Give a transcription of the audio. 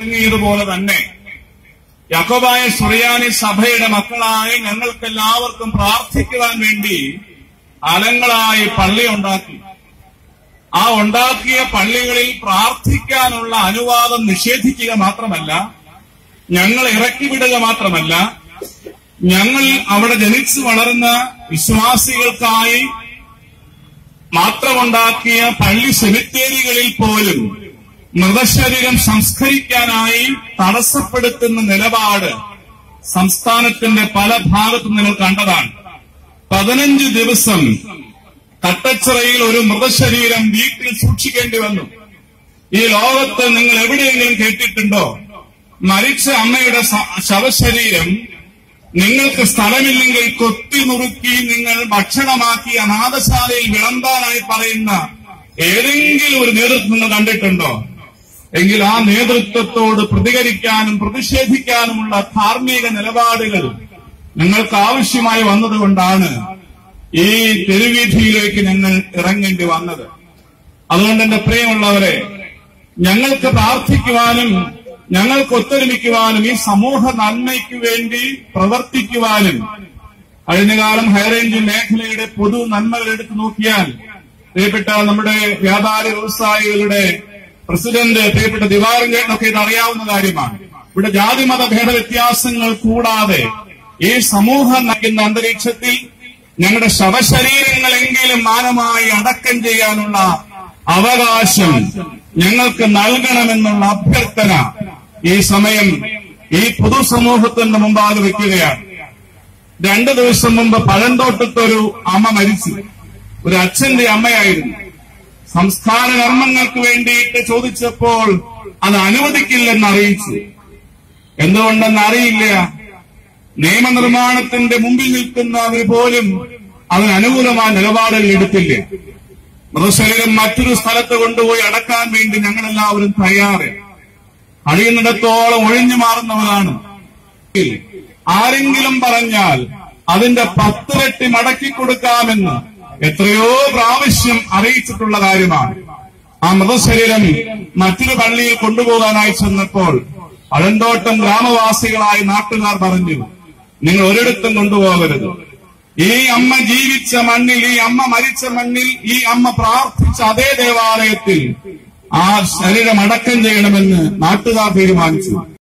തുടങ്ങിയതുപോലെ തന്നെ യാക്കോബായ സുറിയാനി സഭയുടെ മക്കളായ ഞങ്ങൾക്കെല്ലാവർക്കും പ്രാർത്ഥിക്കുവാൻ വേണ്ടി അലങ്ങളായി പള്ളി ഉണ്ടാക്കി ആ ഉണ്ടാക്കിയ പള്ളികളിൽ പ്രാർത്ഥിക്കാനുള്ള അനുവാദം നിഷേധിക്കുക മാത്രമല്ല ഞങ്ങൾ ഇറക്കിവിടുക മാത്രമല്ല ഞങ്ങൾ അവിടെ ജനിച്ചു വളർന്ന വിശ്വാസികൾക്കായി മാത്രമുണ്ടാക്കിയ പള്ളി സെമിത്തേരികളിൽ പോലും മൃതശരീരം സംസ്കരിക്കാനായി തടസ്സപ്പെടുത്തുന്ന നിലപാട് സംസ്ഥാനത്തിന്റെ പല ഭാഗത്തും നിങ്ങൾ കണ്ടതാണ് പതിനഞ്ച് ദിവസം കട്ടച്ചിറയിൽ ഒരു മൃതശരീരം വീട്ടിൽ സൂക്ഷിക്കേണ്ടി വന്നു ഈ ലോകത്ത് നിങ്ങൾ എവിടെയെങ്കിലും കേട്ടിട്ടുണ്ടോ മരിച്ച അമ്മയുടെ സ- ശവശരീരം നിങ്ങൾക്ക് സ്ഥലമില്ലെങ്കിൽ കൊത്തി നുറുക്കി നിങ്ങൾ ഭക്ഷണമാക്കി അനാഥശാലയിൽ വിളമ്പാനായി പറയുന്ന ഏതെങ്കിലും ഒരു നേതൃത്വം നിങ്ങൾ കണ്ടിട്ടുണ്ടോ എങ്കിൽ ആ നേതൃത്വത്തോട് പ്രതികരിക്കാനും പ്രതിഷേധിക്കാനുമുള്ള ധാർമ്മിക നിലപാടുകൾ ഞങ്ങൾക്ക് ആവശ്യമായി വന്നതുകൊണ്ടാണ് ഈ തെരുവീഥിയിലേക്ക് ഞങ്ങൾ ഇറങ്ങേണ്ടി വന്നത് അതുകൊണ്ട് എന്റെ പ്രിയമുള്ളവരെ ഞങ്ങൾക്ക് പ്രാർത്ഥിക്കുവാനും ഞങ്ങൾക്ക് ഒത്തൊരുമിക്കുവാനും ഈ സമൂഹ നന്മയ്ക്ക് വേണ്ടി പ്രവർത്തിക്കുവാനും കഴിഞ്ഞകാലം ഹൈറേഞ്ച് മേഖലയുടെ പൊതു നന്മകൾ എടുത്തു നോക്കിയാൽ പ്രിയപ്പെട്ട നമ്മുടെ വ്യാപാര വ്യവസായികളുടെ പ്രസിഡന്റ് പ്രിയപ്പെട്ട ദിവാരൻ ചേട്ടനൊക്കെ ഇത് അറിയാവുന്ന കാര്യമാണ് ഇവിടെ ജാതിമത ഭേദവ്യത്യാസങ്ങൾ കൂടാതെ ഈ സമൂഹം നയിക്കുന്ന അന്തരീക്ഷത്തിൽ ഞങ്ങളുടെ ശവശരീരങ്ങളെങ്കിലും മാനമായി അടക്കം ചെയ്യാനുള്ള അവകാശം ഞങ്ങൾക്ക് നൽകണമെന്നുള്ള അഭ്യർത്ഥന ഈ സമയം ഈ പൊതുസമൂഹത്തിന്റെ മുമ്പാകെ വെക്കുകയാണ് രണ്ടു ദിവസം മുമ്പ് പഴന്തോട്ടത്തൊരു അമ്മ മരിച്ചു ഒരു അച്ഛന്റെ അമ്മയായിരുന്നു സംസ്കാര കർമ്മങ്ങൾക്ക് വേണ്ടിയിട്ട് ചോദിച്ചപ്പോൾ അത് അനുവദിക്കില്ലെന്ന് അറിയിച്ചു എന്തുകൊണ്ടെന്ന് അറിയില്ല നിയമനിർമ്മാണത്തിന്റെ മുമ്പിൽ നിൽക്കുന്നവർ പോലും അതിന് അനുകൂലമായ നിലപാടുകൾ എടുത്തില്ല മൃതശരീരം മറ്റൊരു സ്ഥലത്ത് കൊണ്ടുപോയി അടക്കാൻ വേണ്ടി ഞങ്ങളെല്ലാവരും തയ്യാറ് കഴിയുന്നിടത്തോളം ഒഴിഞ്ഞു മാറുന്നവരാണ് ആരെങ്കിലും പറഞ്ഞാൽ അതിന്റെ പത്തിരട്ടി മടക്കി കൊടുക്കാമെന്ന് എത്രയോ പ്രാവശ്യം അറിയിച്ചിട്ടുള്ള കാര്യമാണ് ആ മൃതശരീരം മറ്റൊരു പള്ളിയിൽ കൊണ്ടുപോകാനായി ചെന്നപ്പോൾ പഴന്തോട്ടം ഗ്രാമവാസികളായ നാട്ടുകാർ പറഞ്ഞു നിങ്ങൾ ഒരിടത്തും കൊണ്ടുപോകരുത് ഈ അമ്മ ജീവിച്ച മണ്ണിൽ ഈ അമ്മ മരിച്ച മണ്ണിൽ ഈ അമ്മ പ്രാർത്ഥിച്ച അതേ ദേവാലയത്തിൽ ആ ശരീരം അടക്കം ചെയ്യണമെന്ന് നാട്ടുകാർ തീരുമാനിച്ചു